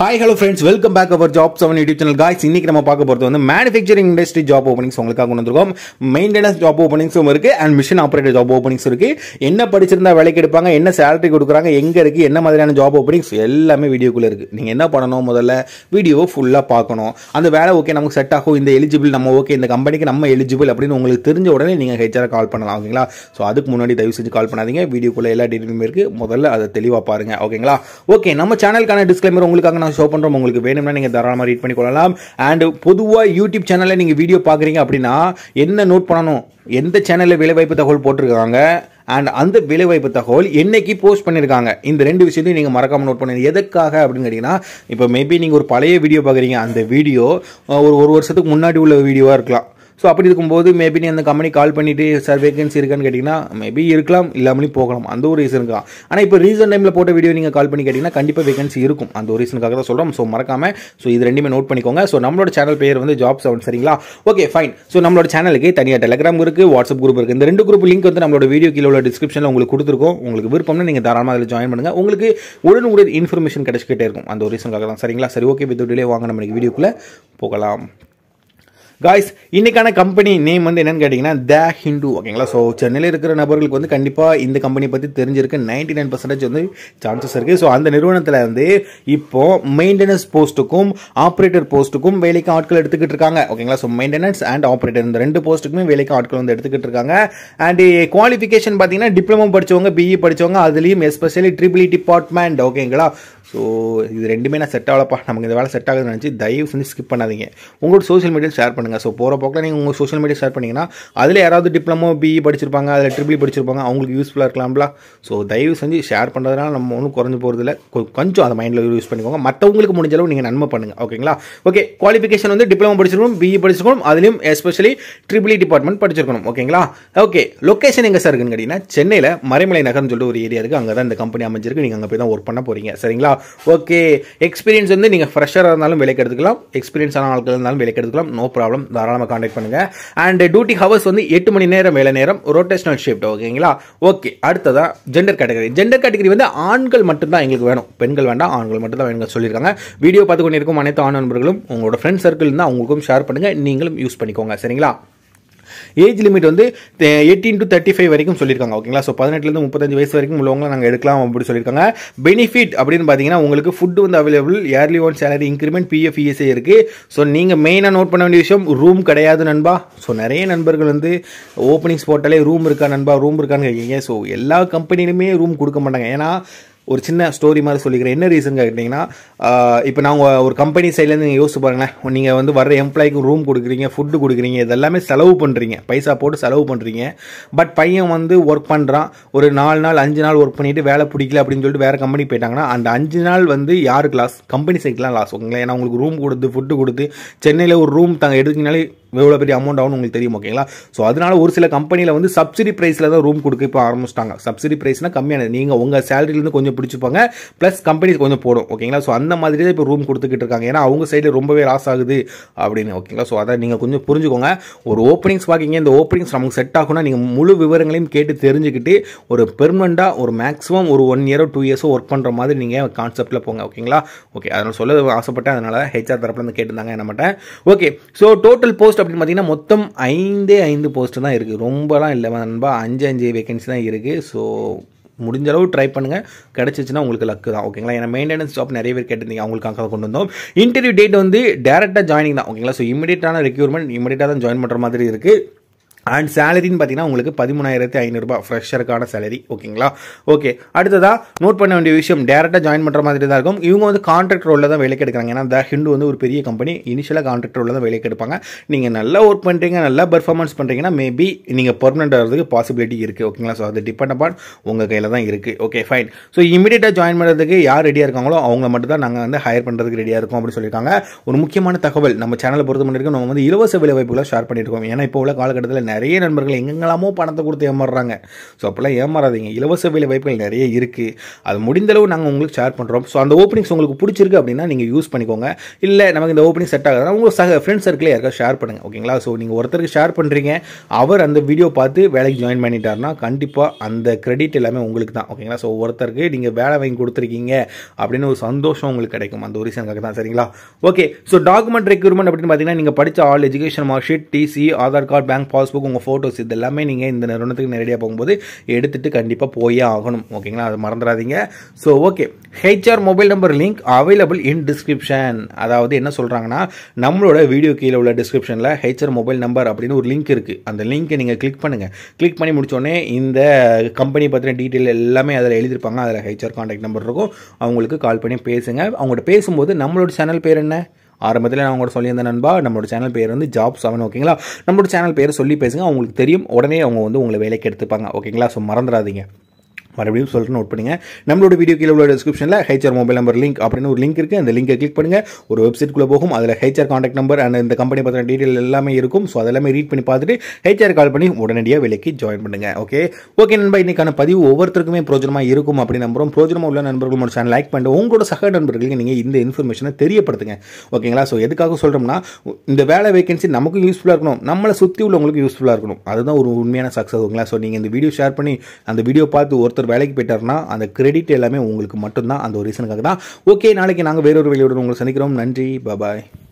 hi hello friends welcome back our job seven YouTube channel guys இன்னைக்கு நம்ம பார்க்க போகிறது வந்து மேனுஃபேக்சரிங் இண்டஸ்ட்ரி ஜாப் ஓப்பனிங்ஸ் உங்களுக்காக கொண்டு வந்திருக்கோம் மெயின்டெனன்ஸ் ஜாப் ஓப்பனிங்ஸும் இருக்கு and machine operator job openings இருக்கு என்ன படிச்சிருந்தா வேலைக்கு எடுப்பாங்க என்ன சேலரி கொடுக்குறாங்க எங்க இருக்கு என்ன மாதிரியான ஜாப் ஓப்பனிங்ஸ் எல்லாமே வீடியோக்குள்ள இருக்கு நீங்க என்ன பண்ணணும் முதல்ல வீடியோவை ஃபுல்லாக பார்க்கணும் அந்த வேலை ஓகே நமக்கு செட் ஆகும் இந்த எலிஜிபிள் நம்ம ஓகே இந்த கம்பெனிக்கு நம்ம எலிஜிபிள் அப்படின்னு உங்களுக்கு தெரிஞ்ச உடனே நீங்கள் ஹெச்ஆர் கால் பண்ணலாம் ஓகேங்களா ஸோ அதுக்கு முன்னாடி தயவு செஞ்சு கால் பண்ணாதீங்க வீடியோக்குள்ள எல்லா டீட்டெயிலுமே இருக்கு முதல்ல அதை தெளிவாக பாருங்க ஓகேங்களா ஓகே நம்ம சேனலுக்கான டிஸ்க்ளைமர் உங்களுக்காக நான் ஷோ பண்ணுறோம் உங்களுக்கு வேணும்னா நீங்கள் தாராளமாக ரீட் பண்ணி கொள்ளலாம் அண்ட் பொதுவாக யூடியூப் சேனலில் நீங்கள் வீடியோ பார்க்குறீங்க அப்படின்னா என்ன நோட் பண்ணணும் எந்த சேனலில் வேலைவாய்ப்பு தகவல் போட்டிருக்காங்க அண்ட் அந்த வேலைவாய்ப்பு தகவல் என்னைக்கு போஸ்ட் பண்ணியிருக்காங்க இந்த ரெண்டு விஷயத்தையும் நீங்கள் மறக்காம நோட் பண்ணுங்க எதுக்காக அப்படின்னு கேட்டிங்கன்னா இப்போ மேபி நீங்கள் ஒரு பழைய வீடியோ பார்க்குறீங்க அந்த வீடியோ ஒரு ஒரு வருஷத்துக்கு முன்னாடி உள்ள வீடியோவாக இருக்கலாம் ஸோ அப்படி இருக்கும்போது மேபி நீ அந்த கம்பெனி கால் பண்ணிட்டு சார் வேகன்சி இருக்கான்னு கேட்டிங்கன்னா மேபி இருக்கலாம் இல்லாமலும் போகலாம் அந்த ஒரு ரீசன் இருக்கலாம் ஆனால் இப்போ ரீசன் டைமில் போட்ட வீடியோ நீங்கள் கால் பண்ணி கேட்டிங்கன்னா கண்டிப்பாக வேகன்சி இருக்கும் அந்த ஒரு ரீசனுக்காக தான் சொல்கிறோம் ஸோ மறக்காம ஸோ இது ரெண்டுமே நோட் பண்ணிக்கோங்க ஸோ நம்மளோட சேனல் பேர் வந்து ஜாப் செவன் சரிங்களா ஓகே ஃபைன் ஸோ நம்மளோட சேனலுக்கு தனியாக டெலிகிராம் இருக்குது வாட்ஸ்அப் குரூப் இருக்குது இந்த ரெண்டு குரூப் லிங்க் வந்து நம்மளோட வீடியோ கீழே உள்ள டிஸ்கிரிப்ஷனில் உங்களுக்கு கொடுத்துருக்கோம் உங்களுக்கு விருப்பம்னா நீங்கள் தாராளமாக அதில் ஜாயின் பண்ணுங்கள் உங்களுக்கு உடனுக்குடன் இன்ஃபர்மேஷன் கிடைச்சிக்கிட்டே இருக்கும் அந்த ஒரு ரீசனுக்காக தான் சரிங்களா சரி ஓகே வித் டிலே வாங்க நம்ம வீடியோக்குள்ளே போகலாம் காய்ஸ் இன்னைக்கான கம்பெனி நேம் வந்து என்னன்னு கேட்டிங்கன்னா த ஹிந்து ஓகேங்களா ஸோ சென்னையில் இருக்கிற நபர்களுக்கு வந்து கண்டிப்பாக இந்த கம்பெனி பற்றி தெரிஞ்சிருக்கு நைன்டி நைன் பர்சன்டேஜ் வந்து சான்சஸ் இருக்குது ஸோ அந்த நிறுவனத்தில் வந்து இப்போ மெயின்டெனன்ஸ் போஸ்ட்டுக்கும் ஆப்ரேட்டர் போஸ்ட்டுக்கும் வேலைக்கு ஆட்கள் எடுத்துக்கிட்டு இருக்காங்க ஓகேங்களா ஸோ மெயின்டெனன்ஸ் அண்ட் ஆப்ரேட்டர் இந்த ரெண்டு போஸ்ட்டுக்குமே வேலைக்கு ஆட்கள் வந்து எடுத்துக்கிட்டு இருக்காங்க அண்ட் குவாலிஃபிகேஷன் பார்த்தீங்கன்னா டிப்ளமோ படிச்சவங்க பிஇ படிச்சவங்க அதுலேயும் எஸ்பெஷலி ட்ரிபிள் டிபார்ட்மெண்ட் ஓகேங்களா ஸோ இது ரெண்டுமே நான் செட் ஆகலப்பா நமக்கு இந்த வேலை செட் ஆகுதுன்னு நினச்சி தயவு செஞ்சு ஸ்கிப் பண்ணாதீங்க உங்களோட சோஷியல் மீடியா ஷேர் பண்ணுங்கள் ஸோ போகிற போக்கில் நீங்கள் உங்கள் சோஷியல் மீடியா ஷேர் பண்ணிங்கன்னா அதில் யாராவது டிப்ளமோ பிஇ படிச்சிருப்பாங்க அதில் ட்ரிபிள் படிச்சிருப்பாங்க அவங்களுக்கு யூஸ்ஃபுல்லாக இருக்கலாம்ல ஸோ தயவு செஞ்சு ஷேர் பண்ணுறதுனால நம்ம ஒன்றும் குறைஞ்சு போகிறதில்ல கொஞ்சம் அதை மைண்டில் யூஸ் பண்ணிக்கோங்க மற்றவங்களுக்கு முடிஞ்ச அளவு நீங்கள் நன்மை பண்ணுங்கள் ஓகேங்களா ஓகே குவாலிஃபிகேஷன் வந்து டிப்ளமோ படிச்சிருக்கணும் பிஇ படிச்சிருக்கணும் அதுலேயும் எஸ்பெஷலி ட்ரிபிள் டிபார்ட்மெண்ட் படிச்சிருக்கணும் ஓகேங்களா ஓகே லொக்கேஷன் எங்கே சார் இருக்குன்னு கேட்டிங்கன்னா சென்னையில் மறைமலை நகர்னு சொல்லிட்டு ஒரு ஏரியா இருக்குது அங்கே தான் இந்த கம்பெனி அமைஞ்சிருக்கு நீங்கள் அங்கே போய் தான் ஒர்க் பண்ண போகிறீங்க சரிங்களா ஓகே எக்ஸ்பீரியன்ஸ் வந்து நீங்கள் ஃப்ரெஷராக இருந்தாலும் வேலைக்கு எடுத்துக்கலாம் எக்ஸ்பீரியன்ஸ் ஆன ஆட்கள் இருந்தாலும் வேலைக்கு எடுத்துக்கலாம் நோ ப்ராப்ளம் தாராளமாக காண்டாக்ட் பண்ணுங்க அண்ட் டியூட்டி ஹவர்ஸ் வந்து எட்டு மணி நேரம் வேலை நேரம் ரொட்டேஷனல் ஷிஃப்ட் ஓகேங்களா ஓகே அடுத்ததா ஜெண்டர் கேட்டகரி ஜெண்டர் கேட்டகரி வந்து ஆண்கள் மட்டும்தான் எங்களுக்கு வேணும் பெண்கள் வேண்டாம் ஆண்கள் மட்டும் தான் வேணுங்க சொல்லியிருக்காங்க வீடியோ பார்த்து கொண்டிருக்கும் அனைத்து ஆண் நண்பர்களும் உங்களோட ஃப்ரெண்ட் சர்க்கிள் இருந்தால் அவங்களுக்கும் ஷேர் பண்ணுங்க நீங்களும் யூஸ் பண்ணிக்கோங்க சரிங்களா ஏஜ் லிமிட் வந்து எயிட்டீன் டு தேர்ட்டி ஃபைவ் வரைக்கும் சொல்லியிருக்காங்க ஓகேங்களா ஸோ பதினெட்டுலேருந்து முப்பத்தஞ்சு வயசு வரைக்கும் உள்ளவங்க நாங்கள் எடுக்கலாம் அப்படி சொல்லியிருக்காங்க பெனிஃபிட் அப்படின்னு பார்த்தீங்கன்னா உங்களுக்கு ஃபுட் வந்து available yearly one salary increment PF ESI இருக்குது ஸோ நீங்கள் மெயினாக நோட் பண்ண வேண்டிய விஷயம் ரூம் கிடையாது நண்பா ஸோ நிறைய நண்பர்கள் வந்து ஓப்பனிங்ஸ் போட்டாலே ரூம் இருக்கா நண்பா ரூம் இருக்கான்னு கேட்குறீங்க ஸோ எல்லா கம்பெனிலுமே ரூம் கொடுக்க மாட்டாங்க ஏன்னா ஒரு சின்ன ஸ்டோரி மாதிரி சொல்லிக்கிறேன் என்ன ரீசன் கேட்டிங்கன்னா இப்போ நாங்கள் ஒரு கம்பெனி சைட்லேருந்து நீங்கள் யோசிச்சு பாருங்களேன் நீங்கள் வந்து வர எம்ப்ளாய்க்கு ரூம் கொடுக்குறீங்க ஃபுட்டு கொடுக்குறீங்க இதெல்லாமே செலவு பண்ணுறீங்க பைசா போட்டு செலவு பண்ணுறீங்க பட் பையன் வந்து ஒர்க் பண்ணுறான் ஒரு நாலு நாள் அஞ்சு நாள் ஒர்க் பண்ணிட்டு வேலை பிடிக்கல அப்படின்னு சொல்லிட்டு வேறு கம்பெனி போயிட்டாங்கன்னா அந்த அஞ்சு நாள் வந்து யாருக்கு லாஸ் கம்பெனி சைட்லாம் லாஸ் ஓகேங்களா ஏன்னா உங்களுக்கு ரூம் கொடுத்து ஃபுட்டு கொடுத்து சென்னையில் ஒரு ரூம் தாங்க எடுத்தீங்கனாலே எவ்வளோ பெரிய அமௌண்ட் ஆகும் உங்களுக்கு தெரியும் ஓகேங்களா ஸோ அதனால ஒரு சில கம்பெனியில் வந்து சப்சிடி ப்ரைஸில் தான் ரூம் கொடுக்க இப்போ ஆரம்பிச்சிட்டாங்க சப்சிடி ப்ரைஸ்னால் கம்மியானது நீங்கள் உங்கள் சேலரிலேருந்து கொஞ்சம் பிடிச்சிப்பாங்க ப்ளஸ் கம்பெனி கொஞ்சம் போடும் ஓகேங்களா ஸோ அந்த மாதிரி தான் இப்போ ரூம் கொடுத்துக்கிட்டு இருக்காங்க ஏன்னா அவங்க சைடில் ரொம்பவே லாஸ் ஆகுது அப்படின்னு ஓகேங்களா ஸோ அதை நீங்கள் கொஞ்சம் புரிஞ்சுக்கோங்க ஒரு ஓப்பனிங்ஸ் பார்க்கிங்க இந்த ஓப்பனிங்ஸ் நமக்கு செட் ஆகும்னா நீங்கள் முழு விவரங்களையும் கேட்டு தெரிஞ்சுக்கிட்டு ஒரு பெர்மனண்ட்டாக ஒரு மேக்ஸிமம் ஒரு ஒன் இயரோ டூ இயர்ஸோ ஒர்க் பண்ணுற மாதிரி நீங்கள் கான்செப்ட்டில் போங்க ஓகேங்களா ஓகே அதனால் சொல்ல ஆசைப்பட்டேன் அதனால் ஹெச்ஆர் தரப்புலேருந்து கேட்டிருந்தாங்க என்ன மாட்டேன் ஓகே ஸோ டோட்டல் போஸ்ட் அப்படின்னு பார்த்தீங்கன்னா மொத்தம் ஐந்தே ஐந்து போஸ்ட் தான் இருக்குது ரொம்பலாம் இல்லை நண்பா அஞ்சு அஞ்சு வேகன்சி தான் இருக்குது ஸோ முடிஞ்ச அளவு ட்ரை பண்ணுங்கள் கிடச்சிச்சின்னா உங்களுக்கு லக்கு தான் ஓகேங்களா ஏன்னா மெயின்டெனன்ஸ் ஜாப் நிறைய பேர் கேட்டிருந்தீங்க அவங்களுக்காக கொண்டு வந்தோம் இன்டர்வியூ டேட் வந்து டேரெக்டாக ஜாயினிங் தான் ஓகேங்களா ஸோ இமீடியட்டான ரெக்யூர்மெண்ட் இமீடியட்டாக தான் ஜாயின் பண்ணுற மாதிரி இருக்குது அண்ட் சேலரின்னு பார்த்தீங்கன்னா உங்களுக்கு பதிமூணாயிரத்தி ஐநூறுரூபா ஃப்ரெஷருக்கான சேலரி ஓகேங்களா ஓகே அடுத்ததாக நோட் பண்ண வேண்டிய விஷயம் டேரெக்டாக ஜாயின் பண்ணுற மாதிரி தான் இருக்கும் இவங்க வந்து கான்ட்ராக்ட் ரோலில் தான் வேலைக்கு எடுக்கிறாங்க ஏன்னா த ஹிண்டு வந்து ஒரு பெரிய கம்பெனி இனிஷியலாக கான்ட்ராக்ட் ரோலில் தான் வேலைக்கு எடுப்பாங்க நீங்கள் நல்லா ஒர்க் பண்ணுறீங்க நல்லா பெர்ஃபார்மன்ஸ் பண்ணுறீங்கன்னா மேபி நீங்கள் பர்மனெண்ட் ஆகிறதுக்கு பாசிபிலிட்டி இருக்குது ஓகேங்களா ஸோ அது டிபெண்ட் அப்பான் உங்கள் கையில் தான் இருக்குது ஓகே ஃபைன் ஸோ இமீடியட்டாக ஜாயின் பண்ணுறதுக்கு யார் ரெடியாக இருக்காங்களோ அவங்க மட்டும் தான் நாங்கள் வந்து ஹையர் பண்ணுறதுக்கு ரெடியாக இருக்கோம் அப்படின்னு சொல்லியிருக்காங்க ஒரு முக்கியமான தகவல் நம்ம சேனலை பொறுத்த மட்டும் நம்ம வந்து இலவச வேலை வாய்ப்புகளை ஷேர் பண்ணியிருக்கோம் ஏன்னா இப்போ உள்ள காலகட்டத்தில் நிறைய நண்பர்கள் எங்கெங்கெல்லாமோ பணத்தை கொடுத்து ஏமாறுறாங்க ஸோ அப்போல்லாம் ஏமாறாதீங்க இலவச வேலை வாய்ப்புகள் நிறைய இருக்குது அது முடிந்தளவு நாங்கள் உங்களுக்கு ஷேர் பண்ணுறோம் ஸோ அந்த ஓப்பனிங்ஸ் உங்களுக்கு பிடிச்சிருக்கு அப்படின்னா நீங்கள் யூஸ் பண்ணிக்கோங்க இல்லை நமக்கு இந்த ஓப்பனிங் செட் ஆகுதுன்னா உங்கள் சக ஃப்ரெண்ட்ஸ் சர்க்கிளே யாருக்கா ஷேர் பண்ணுங்கள் ஓகேங்களா ஸோ நீங்கள் ஒருத்தருக்கு ஷேர் பண்ணுறீங்க அவர் அந்த வீடியோ பார்த்து வேலைக்கு ஜாயின் பண்ணிட்டாருன்னா கண்டிப்பாக அந்த கிரெடிட் எல்லாமே உங்களுக்கு தான் ஓகேங்களா ஸோ ஒருத்தருக்கு நீங்கள் வேலை வாங்கி கொடுத்துருக்கீங்க அப்படின்னு ஒரு சந்தோஷம் உங்களுக்கு கிடைக்கும் அந்த ஒரு ரீசனுக்காக தான் சரிங்களா ஓகே ஸோ டாக்குமெண்ட் ரெக்யூர்மெண்ட் அப்படின்னு பார்த்தீங்கன்னா நீங்கள் படித்த all education mark sheet TC Aadhaar card bank passbook உங்கள் ஃபோட்டோஸ் இது எல்லாமே நீங்கள் இந்த நிறுவனத்துக்கு நேரடியாக போகும்போது எடுத்துகிட்டு கண்டிப்பாக போயே ஆகணும் ஓகேங்களா அதை மறந்துடாதீங்க so okay HR mobile number link available in description அதாவது என்ன சொல்கிறாங்கன்னா நம்மளோட வீடியோ கீழே உள்ள டிஸ்கிரிப்ஷனில் ஹெச்ஆர் மொபைல் நம்பர் அப்படின்னு ஒரு லிங்க் இருக்குது அந்த லிங்க்கை நீங்கள் கிளிக் பண்ணுங்கள் கிளிக் பண்ணி முடிச்சோடனே இந்த கம்பெனி பற்றின டீட்டெயில் எல்லாமே அதில் எழுதியிருப்பாங்க அதில் ஹெச்ஆர் காண்டாக்ட் நம்பர் இருக்கும் அவங்களுக்கு கால் பண்ணி பேசுங்க அவங்கள்ட்ட பேசும்போது நம்மளோட சேனல் பேர் என்ன ஆரம்பத்தில் நான் உங்கள்கிட்ட சொல்லியிருந்தேன் நண்பா நம்மளோட சேனல் பேர் வந்து ஜாப் செவன் ஓகேங்களா நம்மளோட சேனல் பேரை சொல்லி பேசுங்க அவங்களுக்கு தெரியும் உடனே அவங்க வந்து உங்களை வேலைக்கு எடுத்துப்பாங்க ஓகேங்களா ஸோ மறந்துடாதீங்க மறுபடியும் சொல்லிட்டு நோட் பண்ணுங்க நம்மளோட வீடியோ கீழே உள்ள டிஸ்கிரிப்ஷனில் ஹெச்ஆர் மொபைல் நம்பர் லிங்க் அப்படின்னு ஒரு லிங்க் இருக்குது அந்த லிங்கை கிளிக் பண்ணுங்க ஒரு வெப்சைட்குள்ளே போகும் அதில் ஹெச்ஆர் காண்டாக்ட் நம்பர் அண்ட் இந்த கம்பெனி பற்றின டீட்டெயில் எல்லாமே இருக்கும் ஸோ அதெல்லாமே ரீட் பண்ணி பார்த்துட்டு ஹெச்ஆர் கால் பண்ணி உடனடியாக வேலைக்கு ஜாயின் பண்ணுங்க ஓகே ஓகே நண்பா இன்னைக்கான பதிவு ஒவ்வொருத்தருக்குமே பிரோஜனமாக இருக்கும் அப்படின்னு நம்புறோம் பிரோஜனமாக உள்ள நண்பர்கள் ஒரு சேனல் லைக் பண்ணிட்டு உங்களோட சக நண்பர்களுக்கு நீங்கள் இந்த இன்ஃபர்மேஷனை தெரியப்படுத்துங்க ஓகேங்களா ஸோ எதுக்காக சொல்கிறோம்னா இந்த வேலை வேகன்சி நமக்கும் யூஸ்ஃபுல்லாக இருக்கணும் நம்மளை சுற்றி உள்ளவங்களுக்கு யூஸ்ஃபுல்லாக இருக்கணும் அதுதான் ஒரு உண்மையான சக்ஸஸ் ஓகேங்களா ஸோ நீங்கள் இந்த வீடியோ ஷேர் பண்ணி அந்த வீடியோ பார்த்து ஒருத்தர் வேலைக்கு போயிட்டாருன்னா அந்த கிரெடிட் எல்லாமே உங்களுக்கு மட்டும்தான் அந்த ஒரு ரீசனுக்காக தான் ஓகே நாளைக்கு நாங்கள் வேறொரு வேலையுடன் உங்களை சந்திக்கிறோம் நன்றி பாய்